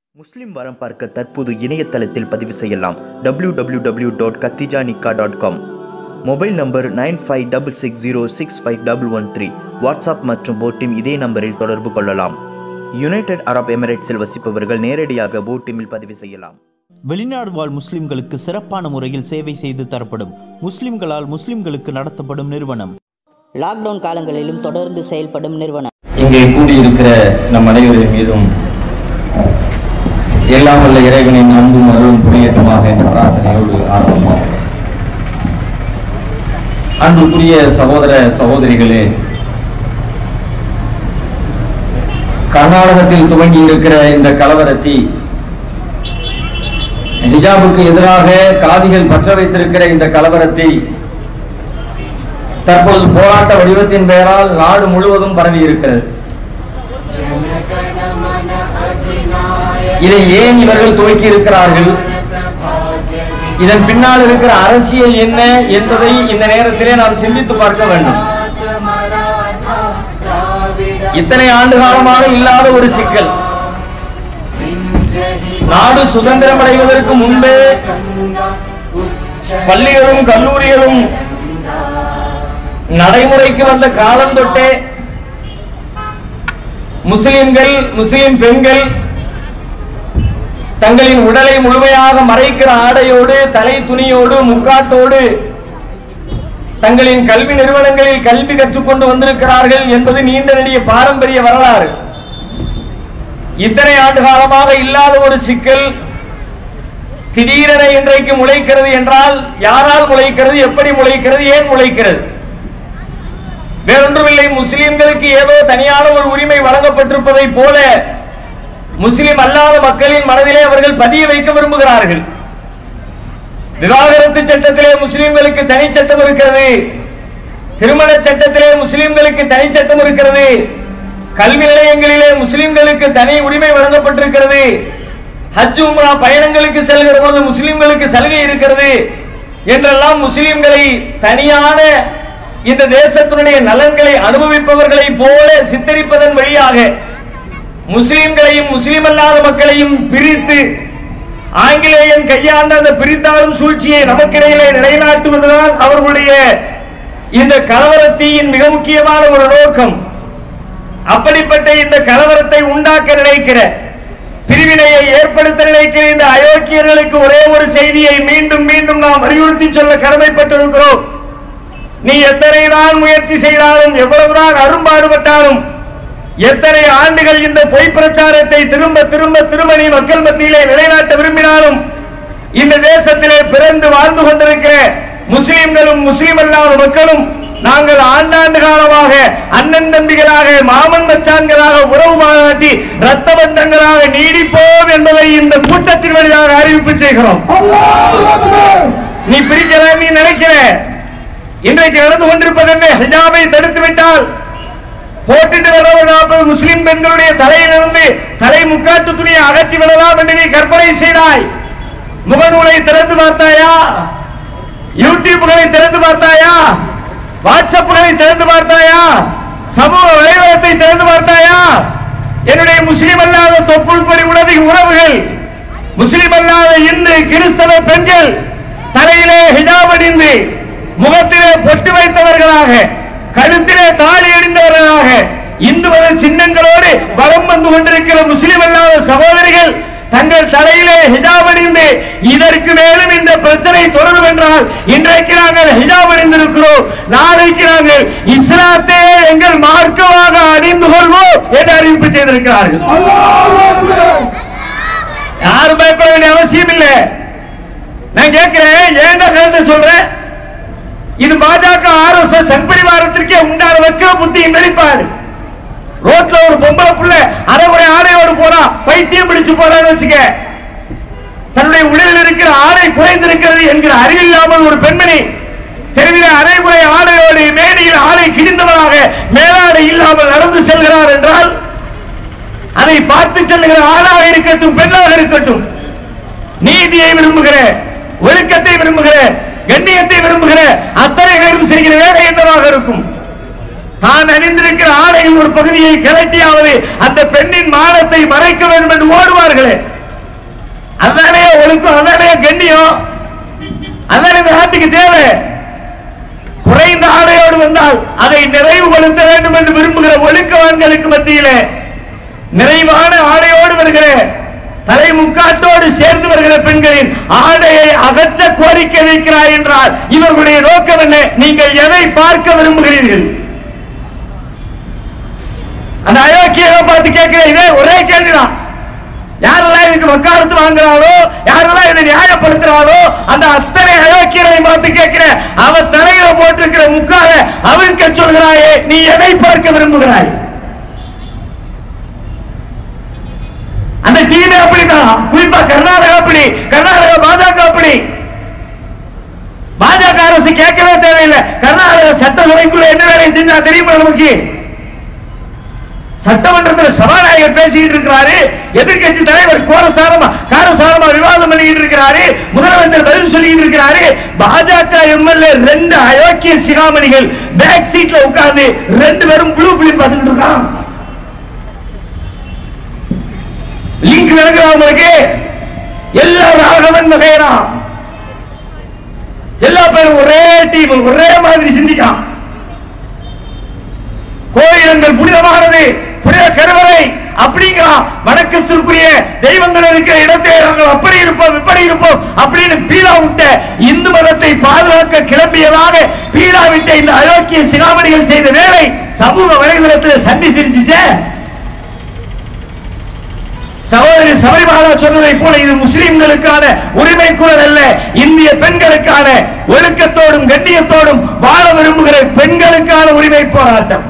முஸ்லிம் வரம் பார்க்க தற்போது இணையதளத்தில் பதிவு செய்யலாம் W W W dot Kathija Nikka dot com mobile number nine five double six zero six five double one three WhatsApp மற்றும் போட்டிம் இதே நம்பரில் தொடர்பு கொள்ளலாம் யுனைடெட் அரப் எமிரேட்ஸில் வசிப்பவர்கள் நேரடியாக போட்டிமில் பதிவு செய்யலாம் வெளிநாடு வாழ் முஸ்லிம்களுக்கு சிறப்பான முறையில் சேவை செய்து தரப்படும் முஸ்லிம்களால் முஸ்லிம்களுக்கு நடத்தப்படும் நிறுவனம் லாக்டவுன் காலங்களிலும் தொடர்ந்து செயல்படும் நிறுவனம் இங்கே கூடியிருக்கிற நம் அனைவரின் மீதும் எல்லாம் வல்ல இறைவனின் அன்பும் அருளும் புரியட்டுமாக என்ற பிரார்த்தனையோடு ஆரம்பிச்சோம் அன்புக்குரிய சகோதர சகோதரிகளே கர்நாடகத்தில் துவங்கி இருக்கிற இந்த கலவரத்தி ஹிஜாபுக்கு எதிராக காதிகள் பற்ற வைத்திருக்கிற இந்த கலவரத்தை தற்போது போராட்ட வடிவத்தின் பெயரால் நாடு முழுவதும் பரவி இருக்கிறது இதை ஏன் இவர்கள் துவக்கி இருக்கிறார்கள் இதன் பின்னால் இருக்கிற அரசியல் என்ன என்பதை இந்த நேரத்திலே நாம் சிந்தித்து பார்க்க வேண்டும் இத்தனை ஆண்டு காலமாக இல்லாத ஒரு சிக்கல் நாடு சுதந்திரம் அடைவதற்கு முன்பே பள்ளிகளும் கல்லூரிகளும் நடைமுறைக்கு வந்த காலம் தொட்டே முஸ்லிம்கள் முஸ்லிம் பெண்கள் தங்களின் உடலை முழுமையாக மறைக்கிற ஆடையோடு தலை துணியோடு முக்காட்டோடு தங்களின் கல்வி நிறுவனங்களில் கல்வி கற்றுக்கொண்டு வந்திருக்கிறார்கள் என்பது நீண்ட நெடிய பாரம்பரிய வரலாறு இத்தனை ஆண்டு காலமாக இல்லாத ஒரு சிக்கல் திடீரென இன்றைக்கு முளைக்கிறது என்றால் யாரால் முளைக்கிறது எப்படி முளைக்கிறது ஏன் முளைக்கிறது வேறொன்றுமில்லை முஸ்லிம்களுக்கு ஏதோ தனியான ஒரு உரிமை வழங்கப்பட்டிருப்பதை போல முஸ்லிம் அல்லாத மக்களின் மனதிலே அவர்கள் பதிய வைக்க விரும்புகிறார்கள் விவாகரத்து சட்டத்திலே முஸ்லிம்களுக்கு தனி சட்டம் இருக்கிறது திருமண சட்டத்திலே முஸ்லிம்களுக்கு தனி சட்டம் இருக்கிறது கல்வி நிலையங்களிலே முஸ்லிம்களுக்கு தனி உரிமை வழங்கப்பட்டிருக்கிறது ஹஜ் உம்ரா பயணங்களுக்கு செல்கிற பொழுது முஸ்லிம்களுக்கு சலுகை இருக்கிறது என்றெல்லாம் முஸ்லிம்களை தனியான இந்த தேசத்தினுடைய நலன்களை அனுபவிப்பவர்களை போல சித்தரிப்பதன் வழியாக முஸ்லிம்களையும் முஸ்லிம் அல்லாத மக்களையும் பிரித்து ஆங்கிலேயன் கையாண்ட அந்த பிரித்தாளும் சூழ்ச்சியை நமக்கிடையிலே நிலைநாட்டுவதுதான் அவர்களுடைய இந்த கலவரத்தீயின் மிக முக்கியமான ஒரு நோக்கம் அப்படிப்பட்ட இந்த கலவரத்தை உண்டாக்க நினைக்கிற பிரிவினையை ஏற்படுத்த நினைக்கிற இந்த அயோக்கியர்களுக்கு ஒரே ஒரு செய்தியை மீண்டும் மீண்டும் நாம் வலியுறுத்தி சொல்ல கடமைப்பட்டிருக்கிறோம் நீ எத்தனை தான் முயற்சி செய்தாலும் எவ்வளவுதான் அரும்பாடுபட்டாலும் எத்தனை ஆண்டுகள் இந்த பொய் பிரச்சாரத்தை திரும்ப திரும்ப திரும்ப நீ மக்கள் மத்தியிலே நிலைநாட்ட விரும்பினாலும் இந்த தேசத்திலே பிறந்து வாழ்ந்து கொண்டிருக்கிற முஸ்லிம்களும் முஸ்லிம் அல்லாத மக்களும் நாங்கள் ஆண்டாண்டு காலமாக அண்ணன் தம்பிகளாக மாமன் மச்சான்களாக உறவு பாராட்டி ரத்த பந்தங்களாக நீடிப்போம் என்பதை இந்த கூட்டத்தின் வழியாக அறிவிப்பு செய்கிறோம் நீ பிரிக்கிற நீ நினைக்கிற இன்றைக்கு நடந்து கொண்டிருப்பது என்ன ஹிஜாபை தடுத்து விட்டால் போட்டுட்டு வர ஒரு நாற்பது முஸ்லிம் பெண்களுடைய தலையிலிருந்து தலை முக்காட்டு துணியை அகற்றி விடலாம் என்று நீ கற்பனை செய்தாய் முகநூலை திறந்து பார்த்தாயா யூடியூப்களை திறந்து பார்த்தாயா வாட்ஸ்அப்புகளை திறந்து பார்த்தாயா சமூக வலைதளத்தை திறந்து பார்த்தாயா என்னுடைய முஸ்லிம் அல்லாத தொப்புள் கொடி உணவு உறவுகள் முஸ்லிம் அல்லாத இந்து கிறிஸ்தவ பெண்கள் தலையிலே ஹிஜாப் அணிந்து முகத்திலே பொட்டு வைத்தவர்களாக கழுத்திலே தாலி அணிந்தவர்களாக இந்து மத சின்னங்களோடு வலம் வந்து கொண்டிருக்கிற முஸ்லிம் அல்லாத சகோதரிகள் தங்கள் தலையிலே ஹிஜாப் அணிந்து இதற்கு மேலும் இந்த பிரச்சனை தொடரும் என்றால் இன்றைக்கு நாங்கள் ஹிஜாப் அணிந்திருக்கிறோம் நாளைக்கு நாங்கள் இஸ்லாத்தே எங்கள் மார்க்கமாக அணிந்து கொள்வோம் என்று அறிவிப்பு செய்திருக்கிறார்கள் யாரும் பயப்பட வேண்டிய அவசியம் இல்லை நான் கேட்கிறேன் ஏன் கருத்து சொல்றேன் இது பாஜக ஆர் எஸ் எஸ் சங்பரிவாரத்திற்கே உண்டான வக்கிர புத்தியின் வெளிப்பாடு ரோட்ல ஒரு பொம்பளை புள்ள அரைகுறை ஆடையோடு போறா பைத்தியம் பிடிச்சு போறான்னு வச்சுக்க தன்னுடைய உடலில் இருக்கிற ஆடை குறைந்திருக்கிறது என்கிற அறிவில்லாமல் ஒரு பெண்மணி தெருவில அரைகுறை ஆடையோடு மேடையில் ஆடை கிழிந்தவனாக மேலாடை இல்லாமல் நடந்து செல்கிறார் என்றால் அதை பார்த்து செல்லுகிற ஆணாக இருக்கட்டும் பெண்ணாக இருக்கட்டும் நீதியை விரும்புகிற ஒழுக்கத்தை விரும்புகிற கண்ணியத்தை விரும்புகிற அத்தனை பேரும் செய்கிற வேலை என்னவாக இருக்கும் தான் அணிந்திருக்கிற ஆடையின் ஒரு பகுதியை கிளட்டியாவது அந்த பெண்ணின் மானத்தை மறைக்க வேண்டும் என்று ஓடுவார்களே அதானே ஒழுக்கம் அதானே கண்ணியம் அதானே இந்த நாட்டுக்கு தேவை குறைந்த ஆடையோடு வந்தால் அதை நிறைவுபடுத்த வேண்டும் என்று விரும்புகிற ஒழுக்கவான்களுக்கு மத்தியிலே நிறைவான ஆடையோடு வருகிற தலைமுக்காட்டோடு சேர்ந்து வருகிற பெண்களின் ஆடையை அகற்ற கோரிக்கை வைக்கிறார் என்றால் இவர்களுடைய நோக்கம் என்ன நீங்கள் எதை பார்க்க விரும்புகிறீர்கள் அந்த அயோக்கியரை பார்த்து கேட்கிறேன் இதே ஒரே கேள்விதான் யாரெல்லாம் இதுக்கு வக்காலத்து வாங்குறாரோ யாரெல்லாம் இதை நியாயப்படுத்துறாரோ அந்த அத்தனை அயோக்கியரை பார்த்து கேட்கிறேன் அவன் தலையில போட்டிருக்கிற முக்கால அவிழ்க்க சொல்கிறாயே நீ எதை பார்க்க விரும்புகிறாய் அந்த டீமே அப்படிதான் குறிப்பா கர்நாடகா அப்படி கர்நாடகா பாஜக அப்படி பாஜக அரசு கேட்கவே தேவையில்லை கர்நாடக சட்டசபைக்குள்ள என்ன வேலை செஞ்சா தெரியுமா நமக்கு சட்டமன்றத்தில் சபாநாயகர் பேசிக்கிட்டு இருக்கிறாரு எதிர்க்கட்சி தலைவர் கோரசாரமா காரசாரமா விவாதம் பண்ணிக்கிட்டு இருக்கிறாரு முதலமைச்சர் பதில் சொல்லிக்கிட்டு இருக்கிறாரு பாஜக எம்எல்ஏ ரெண்டு அயோக்கிய சிகாமணிகள் பேக் சீட்ல உட்கார்ந்து ரெண்டு பேரும் ப்ளூ பிலிம் பார்த்துக்கிட்டு இருக்கான் லிங்க் நடக்கிறான் உங்களுக்கு எல்லாரும் ராகவன் வகையரா எல்லா பேரும் ஒரே டீம் ஒரே மாதிரி சிந்திக்கான் கோயிலங்கள் புனிதமானது புனித கருவறை அப்படிங்கிறான் வணக்கத்திற்குரிய தெய்வங்கள் இருக்கிற இடத்தை நாங்கள் அப்படி இருப்போம் இப்படி இருப்போம் அப்படின்னு பீலா விட்ட இந்து மதத்தை பாதுகாக்க கிளம்பியதாக பீலா விட்ட இந்த அயோக்கிய சிகாமணிகள் செய்த வேலை சமூக வலைதளத்தில் சண்டி சிரிச்சுச்சே சகோதரி சபரிமாலா சொன்னதை போல இது முஸ்லிம்களுக்கான உரிமை குரல் அல்ல இந்திய பெண்களுக்கான ஒழுக்கத்தோடும் கண்ணியத்தோடும் வாழ விரும்புகிற பெண்களுக்கான உரிமை போராட்டம்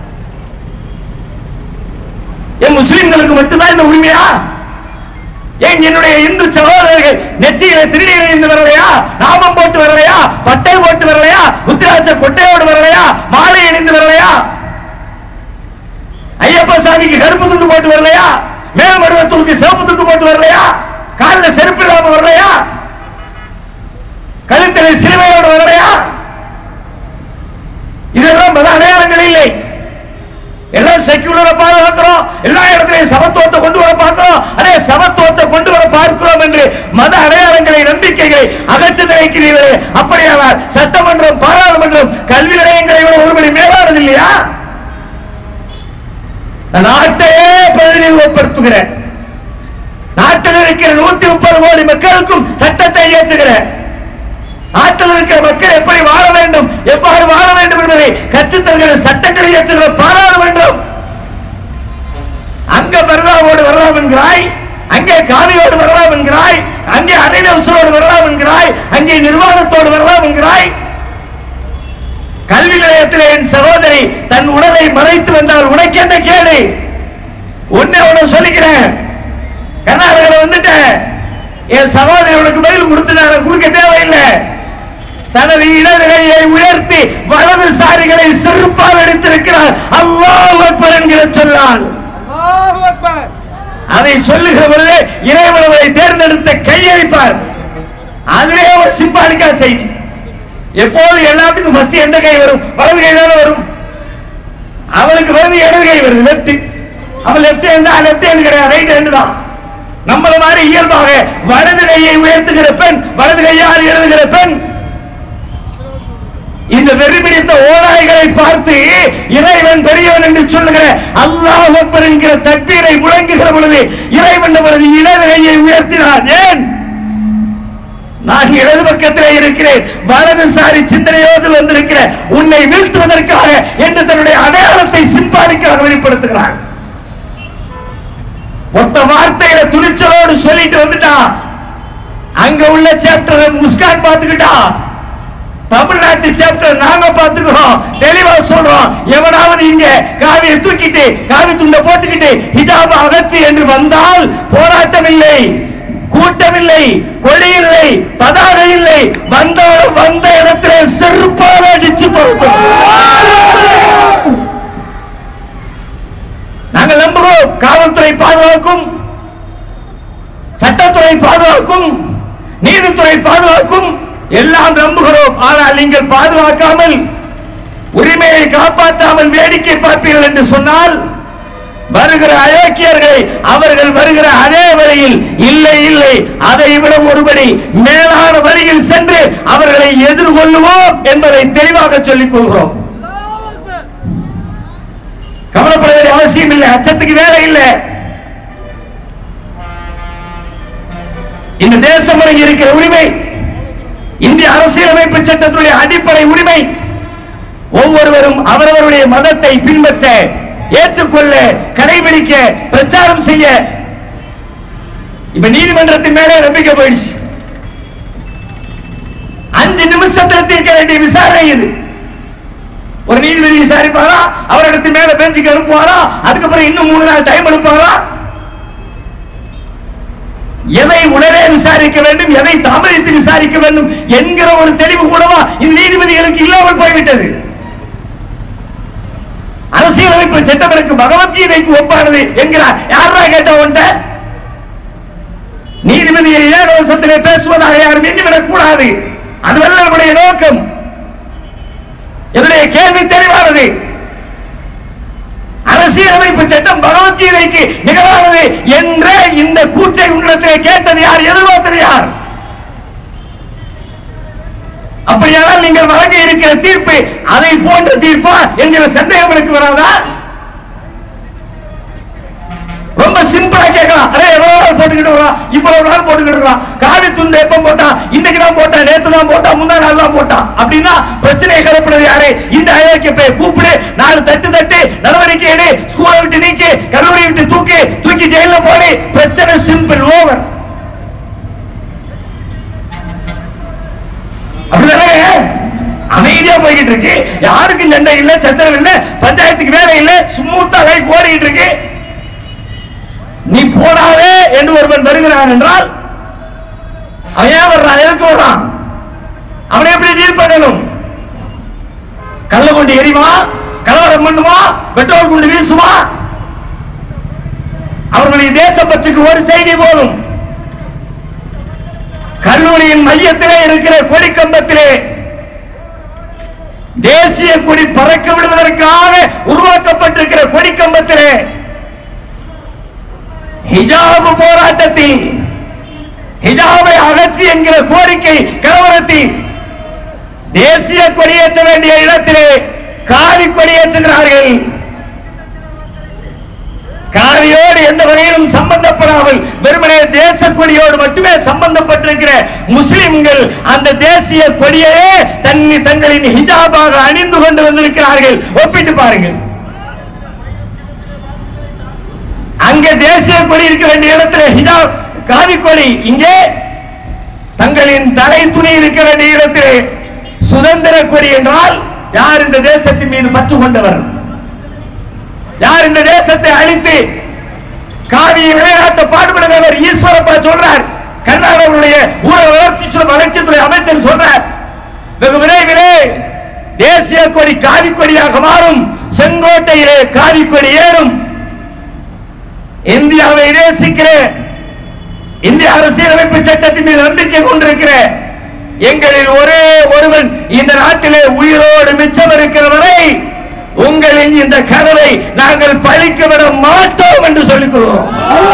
என் முஸ்லிம்களுக்கு மட்டும்தான் இந்த உரிமையா ஏன் என்னுடைய இந்து சகோதரர்கள் நெற்றியில திருநீர் அணிந்து வரலையா நாமம் போட்டு வரலையா பட்டை போட்டு வரலையா உத்திராட்ச கொட்டையோடு வரலையா மாலை அணிந்து வரலையா ஐயப்ப சாமிக்கு கருப்பு துண்டு போட்டு வரலையா மேல்மருவத்தூருக்கு சிவப்பு துண்டு போட்டு வரலையா காலில் செருப்பு இல்லாம வரலையா கழுத்தில் சிலுவையோடு வரலையா இதெல்லாம் மத அடையாளங்கள் இல்லை எல்லாம் செக்யூலரை பாதுகாக்கிறோம் எல்லா இடத்திலையும் சமத்துவத்தை கொண்டு வர பார்க்கிறோம் அதே சமத்துவத்தை கொண்டு வர பார்க்கிறோம் என்று மத அடையாளங்களை நம்பிக்கைகளை அகற்ற நினைக்கிறீர்களே அப்படியானால் சட்டமன்றம் பாராளுமன்றம் கல்வி நிலையங்களை விட ஒரு மணி மேலானது இல்லையா நான் நாட்டையே பிரதிநிதித்துவப்படுத்துகிறேன் நாட்டில் இருக்கிற நூத்தி முப்பது கோடி மக்களுக்கும் சட்டத்தை ஏற்றுகிறேன் நாட்டில் இருக்கிற மக்கள் எப்படி வாழ வேண்டும் எவ்வாறு வாழ வேண்டும் என்பதை கற்றுத் தருகிற சட்டங்களை ஏற்றுகிற பாராளுமன்றம் அங்க பர்தாவோடு வரலாம் என்கிறாய் அங்கே காவியோடு வரலாம் என்கிறாய் அங்கே அரைநவசோடு வரலாம் என்கிறாய் அங்கே நிர்வாகத்தோடு வரலாம் என்கிறாய் கல்வி நிலையத்தில் என் சகோதரி தன் உடலை மறைத்து வந்தால் உனக்கு என்ன கேடு உன்னை உன சொல்லிக்கிறேன் கர்நாடகாவில் வந்துட்டேன் என் சகோதரி உனக்கு பதில் கொடுத்து நான் கொடுக்க தேவையில்லை தனது இடதுகையை உயர்த்தி வலதுசாரிகளை செருப்பால் எடுத்திருக்கிறார் அல்லாஹ் அக்பர் என்கிற சொல்லால் அதை சொல்லுகிற பொழுது இறைவனவரை தேர்ந்தெடுத்த கையளிப்பார் அதுவே ஒரு சிம்பாலிக்கா செய்தி எப்போது எல்லாத்துக்கும் ஃபர்ஸ்ட் எந்த கை வரும் வலது கை தானே வரும் அவனுக்கு வந்து இடது கை வருது லெஃப்ட் அவன் லெஃப்ட் ஹேண்ட் லெஃப்ட் ஹேண்ட் கிடையாது ரைட் ஹேண்ட் தான் நம்மள மாதிரி இயல்பாக வலது கையை உயர்த்துகிற பெண் வலது கையால் எழுதுகிற பெண் இந்த வெறி பிடித்த ஓநாய்களை பார்த்து இறைவன் பெரியவன் என்று சொல்லுகிற அல்லாஹ் அக்பர் என்கிற தக்பீரை முழங்குகிற பொழுது இறைவன் அவரது இடது கையை உயர்த்தினார் ஏன் நான் இடது பக்கத்திலே இருக்கிறேன் வலதுசாரி சிந்தனையோடு வந்திருக்கிற உன்னை வீழ்த்துவதற்காக என்று தன்னுடைய அடையாளத்தை சிம்பாலிக்காக வெளிப்படுத்துகிறார் ஒத்த வார்த்தையில துணிச்சலோடு சொல்லிட்டு வந்துட்டான் அங்க உள்ள சாப்டர் முஸ்கான் பார்த்துக்கிட்டா தமிழ்நாட்டு சாப்டர் நாங்க பார்த்துக்கிறோம் தெளிவா சொல்றோம் எவனாவது இங்க காவியை தூக்கிட்டு காவி துண்டை போட்டுக்கிட்டு ஹிஜாப் அகற்றி என்று வந்தால் போராட்டம் இல்லை கூட்டம் இல்லை கொடி இல்லை பதாகை இல்லை வந்தவனும் வந்த இடத்திலே செருப்பால் அடிச்சு துரத்தும் நாங்கள் நம்புகிறோம் காவல்துறை பாதுகாக்கும் சட்டத்துறை பாதுகாக்கும் நீதித்துறை பாதுகாக்கும் எல்லாம் நம்புகிறோம் ஆனால் நீங்கள் பாதுகாக்காமல் உரிமையை காப்பாற்றாமல் வேடிக்கை பார்ப்பீர்கள் என்று சொன்னால் வருகிற அயோக்கியர்களை அவர்கள் வருகிற அதே வழியில் இல்லை இல்லை அதை விட ஒருபடி மேலான வழியில் சென்று அவர்களை எதிர்கொள்ளுவோம் என்பதை தெளிவாக சொல்லிக் கொள்கிறோம் கவலைப்பட வேண்டிய அவசியம் இல்லை அச்சத்துக்கு வேலை இல்லை இந்த தேசம் வழங்கி இருக்கிற உரிமை இந்திய அரசியலமைப்பு சட்டத்துடைய அடிப்படை உரிமை ஒவ்வொருவரும் அவரவருடைய மதத்தை பின்பற்ற ஏற்றுக்கொள்ள கடைபிடிக்க பிரச்சாரம் செய்ய இப்ப நீதிமன்றத்தின் மேலே நம்பிக்கை போயிடுச்சு அஞ்சு நிமிஷத்துல தீர்க்க வேண்டிய விசாரணை இது ஒரு நீதிபதி விசாரிப்பாரா அவரிடத்தின் மேல பெஞ்சுக்கு அனுப்புவாரா அதுக்கப்புறம் இன்னும் மூணு நாள் டைம் அனுப்புவாரா எதை உடனே விசாரிக்க வேண்டும் எதை தாமதித்து விசாரிக்க வேண்டும் என்கிற ஒரு தெளிவு கூடவா இந்த நீதிபதிகளுக்கு இல்லாமல் போய்விட்டது அரசியலமைப்பு சட்டம் எனக்கு பகவத்கீதைக்கு ஒப்பானது என்கிறார் யாரா கேட்ட உன்ட்ட நீதிபதியை ஏகவசத்திலே பேசுவதாக யாரும் எண்ணிவிடக் கூடாது அதுவல்ல நம்முடைய நோக்கம் என்னுடைய கேள்வி தெளிவானது அரசியலமைப்பு சட்டம் பகவத்கீதைக்கு நிகழானது என்ற இந்த கூற்றை உன்னிடத்திலே கேட்டது யார் எதிர்பார்த்தது யார் அப்படியானால் நீங்கள் வழங்க இருக்கிற தீர்ப்பு அதை போன்ற தீர்ப்பா என்கிற சந்தேகம் எனக்கு வராதா ரொம்ப சிம்பிளா கேட்கலாம் அரே எவ்வளவு நாள் போட்டுக்கிட்டு வரான் இவ்வளவு நாள் போட்டுக்கிட்டு இருக்கான் காவி துண்டு எப்ப போட்டா இன்னைக்கு தான் போட்டா நேத்து தான் போட்டா முந்தா நாள் தான் போட்டா அப்படின்னா பிரச்சனையை கிளப்புறது யாரு இந்த அயோக்கிய போய் கூப்பிடு நாலு தட்டு தட்டு நடவடிக்கை எடு ஸ்கூலை விட்டு நீக்கி கல்லூரி விட்டு தூக்கி தூக்கி ஜெயில போடு பிரச்சனை சிம்பிள் ஓவர் அப்படிதானே அமைதியா போய்கிட்டு இருக்கு யாருக்கும் சண்டை இல்ல சச்சரவு இல்ல பஞ்சாயத்துக்கு வேலை இல்ல ஸ்மூத்தா லைஃப் ஓடிட்டு இருக்கு நீ போடாதே என்று ஒருவன் வருகிறான் என்றால் அவன் ஏன் வர்றான் எதுக்கு வர்றான் அவனை எப்படி டீல் பண்ணணும் கள்ள கொண்டு எரிவா கலவரம் பண்ணுவா பெட்ரோல் கொண்டு வீசுவா அவர்களுடைய தேசப்பற்றுக்கு ஒரு செய்தி போதும் கல்லூரியின் மையத்திலே இருக்கிற கொடி கம்பத்திலே தேசிய கொடி பறக்க விடுவதற்காக உருவாக்கப்பட்டிருக்கிற கொடி கம்பத்திலே ஹிஜாபு போராட்டத்தில் ஹிஜாபை அகற்றி என்கிற கோரிக்கை கலவரத்தில் தேசிய கொடியேற்ற வேண்டிய இடத்திலே காவி கொடியேற்றுகிறார்கள் காவியோடு எந்த வகையிலும் சம்பந்தப்படாமல் வெறுமனே தேச கொடியோடு மட்டுமே சம்பந்தப்பட்டிருக்கிற முஸ்லிம்கள் அந்த தேசிய கொடியையே தன்னி தங்களின் ஹிஜாபாக அணிந்து கொண்டு வந்திருக்கிறார்கள் ஒப்பிட்டு பாருங்கள் அங்கே தேசிய கொடி இருக்க வேண்டிய இடத்துல ஹிஜாப் காவி கொடி இங்கே தங்களின் தலை துணி இருக்க வேண்டிய இடத்திலே சுதந்திர கொடி என்றால் யார் இந்த தேசத்தின் மீது பற்று கொண்டவர் யார் இந்த தேசத்தை அழித்து காவியை விளையாட்ட பாடுபடுகிறவர் ஈஸ்வரப்பா சொல்றார் கர்நாடகனுடைய ஊரக வளர்ச்சி வளர்ச்சித்துறை அமைச்சர் சொல்றார் வெகு விரைவிலே தேசிய கொடி காவி கொடியாக மாறும் செங்கோட்டையிலே காவி கொடி ஏறும் இந்தியாவை நேசிக்கிற இந்திய அரசியலமைப்பு சட்டத்தின் மீது நம்பிக்கை கொண்டிருக்கிற எங்களில் ஒரே ஒருவன் இந்த நாட்டிலே உயிரோடு மிச்சம் இருக்கிற வரை உங்களின் இந்த கனவை நாங்கள் பழிக்க விட மாட்டோம் என்று சொல்லிக் கொள்கிறோம்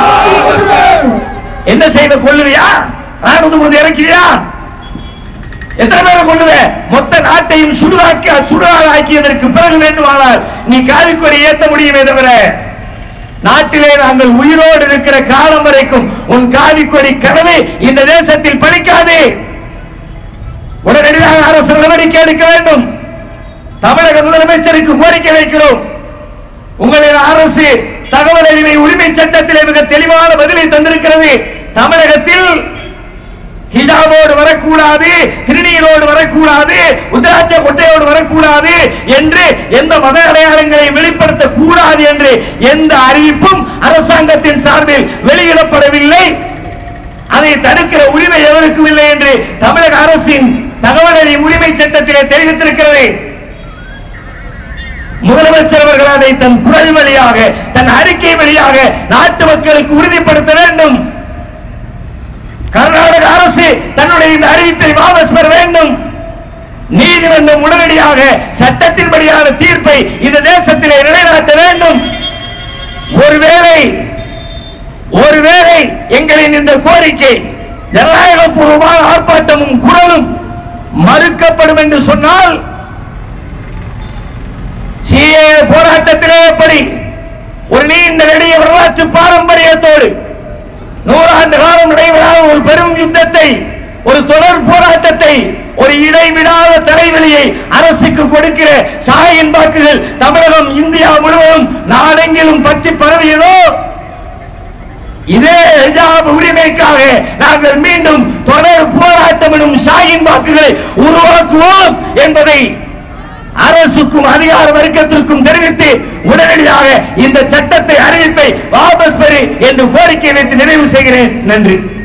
என்ன செய்த கொள்ளுவியா ராணுவ கொண்டு இறக்கிறியா எத்தனை பேரை கொள்ளுவ மொத்த நாட்டையும் சுடுகாக்கி சுடுகாடு ஆக்கியதற்கு பிறகு வேண்டுமானால் நீ காவிக்கொடி ஏத்த முடியுமே தவிர நாட்டிலே நாங்கள் உயிரோடு இருக்கிற காலம் வரைக்கும் உன் காவிக்கொடி கனவு இந்த தேசத்தில் பலிக்காது உடனடியாக அரசு நடவடிக்கை எடுக்க வேண்டும் தமிழக முதலமைச்சருக்கு கோரிக்கை வைக்கிறோம் உங்களின் அரசு தகவல் அறிவை உரிமை சட்டத்திலே மிக தெளிவான பதிலை தந்திருக்கிறது தமிழகத்தில் ஹிஜாபோடு வரக்கூடாது திருநீரோடு வரக்கூடாது உத்தராட்ச கொட்டையோடு வரக்கூடாது என்று எந்த மத அடையாளங்களை வெளிப்படுத்த கூடாது என்று எந்த அறிவிப்பும் அரசாங்கத்தின் சார்பில் வெளியிடப்படவில்லை அதை தடுக்கிற உரிமை எவருக்கும் இல்லை என்று தமிழக அரசின் தகவல் அறியும் உரிமை சட்டத்திலே தெரிவித்திருக்கிறது முதலமைச்சர் அவர்கள் அதை தன் குரல் வழியாக தன் அறிக்கை வழியாக நாட்டு மக்களுக்கு உறுதிப்படுத்த வேண்டும் கர்நாடக அரசு தன்னுடைய இந்த அறிவிப்பை வாபஸ் பெற வேண்டும் நீதிமன்றம் உடனடியாக சட்டத்தின்படியான தீர்ப்பை இந்த தேசத்திலே நிலைநாட்ட வேண்டும் ஒருவேளை ஒருவேளை எங்களின் இந்த கோரிக்கை ஜனநாயகபூர்வமான ஆர்ப்பாட்டமும் குரலும் மறுக்கப்படும் என்று சொன்னால் சிஏ போராட்டத்திலே எப்படி ஒரு நீண்ட நெடிய வரலாற்று பாரம்பரியத்தோடு நூறாண்டு காலம் நடைபெறாத ஒரு பெரும் யுத்தத்தை ஒரு தொடர் போராட்டத்தை ஒரு இடைவிடாத தலைவலியை அரசுக்கு கொடுக்கிற சாயின் வாக்குகள் தமிழகம் இந்தியா முழுவதும் நாடெங்கிலும் பற்றி பரவியதோ இதே ஹிஜாப் உரிமைக்காக நாங்கள் மீண்டும் தொடர் போராட்டம் எனும் ஷாயின் வாக்குகளை உருவாக்குவோம் என்பதை அரசுக்கும் அதிகார வர்க்கத்திற்கும் தெரிவித்து உடனடியாக இந்த சட்டத்தை அறிவிப்பை வாபஸ் பெறு என்று கோரிக்கை வைத்து நிறைவு செய்கிறேன் நன்றி